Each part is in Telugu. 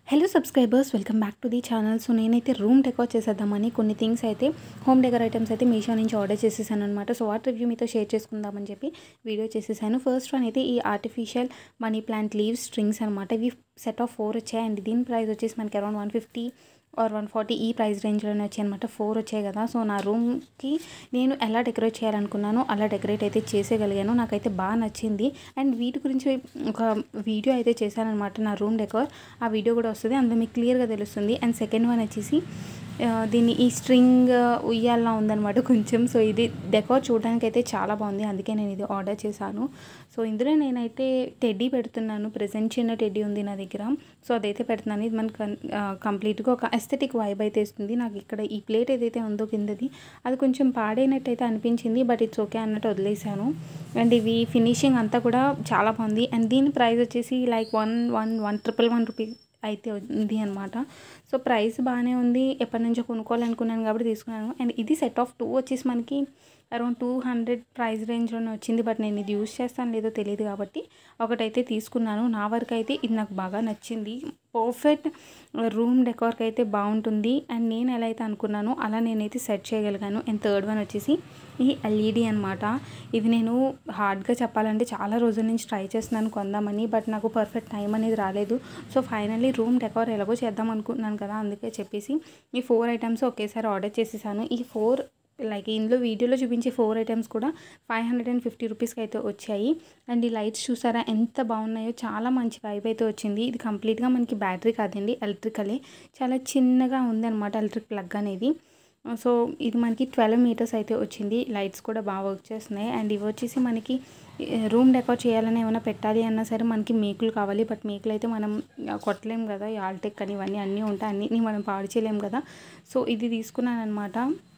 hello subscribers welcome back to the channel so నేనైతే రూమ్ డెకోర్ చేసేద్దామని కొన్ని థింగ్స్ అయితే హోమ్ డెకర్ ఐటమ్స్ అయితే మీషో నుంచి ఆర్డర్ చేసేసాను అనమాట సో వాట్ రివ్యూ మీతో షేర్ చేసుకుందామని చెప్పి వీడియో చేసేసాను ఫస్ట్ వన్ అయితే ఈ artificial money plant leaves strings అనమాట ఇవి సెట్ ఆఫ్ ఫోర్ వచ్చాయి అండ్ దీని ప్రైస్ వచ్చేసి మనకి around one fifty or one forty ఈ ప్రైస్ రేంజ్లోనే వచ్చాయి అనమాట ఫోర్ వచ్చాయి కదా సో నా రూమ్కి నేను ఎలా డెకరేట్ చేయాలనుకున్నానో అలా డెకరేట్ అయితే చేసేయగలిగాను నాకైతే బాగా నచ్చింది అండ్ వీటి గురించి ఒక వీడియో అయితే చేశానమాట నా రూమ్ డెకోర్ ఆ వీడియో కూడా వస్తుంది అందులో మీకు క్లియర్గా తెలుస్తుంది అండ్ సెకండ్ వన్ వచ్చేసి ఆ, దీన్ని ఈ స్ట్రింగ్ ఉయ్యాలా ఉందన్నమాట కొంచెం సో ఇది డెకోర్ చూడడానికి అయితే చాలా బాగుంది అందుకే నేను ఇది ఆర్డర్ చేశాను సో ఇందులో నేనైతే టెడ్డీ పెడుతున్నాను ప్రజెంట్ చిన్న టెడ్డీ ఉంది నా దగ్గర సో అదైతే పెడుతున్నాను ఇది మనకు కంప్లీట్గా ఒక ఎస్థెటిక్ వైబ్ అయితే ఇస్తుంది నాకు ఇక్కడ ఈ ప్లేట్ ఏదైతే ఉందో కిందది అది కొంచెం పాడైనట్టు అయితే అనిపించింది బట్ ఇట్స్ ఓకే అన్నట్టు వదిలేసాను అండ్ ఇవి ఫినిషింగ్ అంతా కూడా చాలా బాగుంది అండ్ దీని ప్రైస్ వచ్చేసి like one one one triple one rupee అయితే ఉంది అనమాట సో ప్రైస్ బాగానే ఉంది ఎప్పటి నుంచో కొనుక్కోవాలనుకున్నాను కాబట్టి తీసుకున్నాను అండ్ ఇది సెట్ ఆఫ్ టూ వచ్చేసి మనకి అరౌండ్ టూ హండ్రెడ్ ప్రైస్ రేంజ్లోనే వచ్చింది బట్ నేను ఇది యూస్ చేస్తాను లేదో తెలియదు కాబట్టి ఒకటైతే తీసుకున్నాను నా వరకు అయితే ఇది నాకు బాగా నచ్చింది పర్ఫెక్ట్ రూమ్ డెకోర్కి అయితే బాగుంటుంది అండ్ నేను ఎలా అయితే అనుకున్నానో అలా నేనైతే సెట్ చేయగలిగాను అండ్ థర్డ్ వన్ వచ్చేసి ఈ ఎల్ఈడి అనమాట ఇవి నేను హార్డ్గా చెప్పాలంటే చాలా రోజుల నుంచి ట్రై చేస్తున్నాను కొందామని బట్ నాకు పర్ఫెక్ట్ టైం అనేది రాలేదు సో ఫైనల్లీ రూమ్ డెకోర్ ఎలాగో చేద్దాం అనుకుంటున్నాను కదా అందుకే చెప్పేసి ఈ ఫోర్ ఐటమ్స్ ఒకేసారి ఆర్డర్ చేసేసాను ఈ ఫోర్ లైక్ ఇందులో వీడియోలో చూపించే ఫోర్ ఐటమ్స్ కూడా ఫైవ్ హండ్రెడ్ అండ్ ఫిఫ్టీ రూపీస్కి అయితే వచ్చాయి అండ్ ఈ లైట్స్ చూసారా ఎంత బాగున్నాయో చాలా మంచి వైబ్ అయితే వచ్చింది ఇది కంప్లీట్గా మనకి బ్యాటరీ కాదండి ఎలక్ట్రికలే చాలా చిన్నగా ఉంది అనమాట ఎలక్ట్రిక్ ప్లగ్ అనేది సో ఇది మనకి ట్వెల్వ్ మీటర్స్ అయితే వచ్చింది లైట్స్ కూడా బాగా వర్క్ చేస్తున్నాయి అండ్ ఇవి వచ్చేసి మనకి రూమ్ డెకోర్ చేయాలని ఏమైనా పెట్టాలి అన్నా సరే మనకి మేకులు కావాలి బట్ మేకులు అయితే మనం ఆ, కొట్టలేం కదా ఈ ఆల్టెక్ అని ఇవన్నీ అన్నీ ఉంటాయి అన్నిటిని మనం పాడు చేయలేం కదా సో ఇది తీసుకున్నాను అనమాట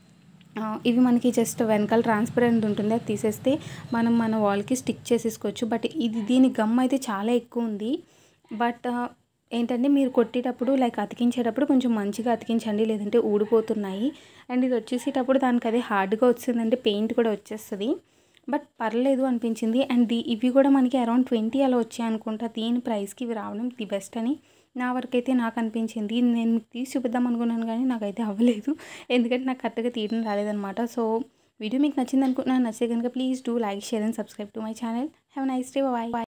ఆ, ఇవి మనకి జస్ట్ వెనకాల ట్రాన్స్పరెంట్ ఉంటుంది అది తీసేస్తే మనం మన వాల్కి స్టిక్ చేసేసుకోవచ్చు బట్ ఇది దీని గమ్ అయితే చాలా ఎక్కువ ఉంది బట్ ఆ, ఏంటంటే మీరు కొట్టేటప్పుడు లైక్ అతికించేటప్పుడు కొంచెం మంచిగా అతికించండి లేదంటే ఊడిపోతున్నాయి అండ్ ఇది వచ్చేసేటప్పుడు దానికి అదే హార్డ్గా వచ్చిందంటే పెయింట్ కూడా వచ్చేస్తుంది బట్ పర్లేదు అనిపించింది అండ్ ది ఇవి కూడా మనకి అరౌండ్ ట్వంటీ అలా వచ్చాయి అనుకుంటా దీని ప్రైస్కి ఇవి రావడం ది బెస్ట్ అని నా వరకు అయితే నాకు అనిపించింది నేను మీకు తీసి చూపిద్దాం అనుకున్నాను కానీ నాకైతే అవ్వలేదు ఎందుకంటే నాకు కరెక్ట్గా తీయడం రాలేదనమాట సో వీడియో మీకు నచ్చింది అనుకుంటున్నాను నచ్చితే కనుక please do like share and subscribe to my channel have nice day bye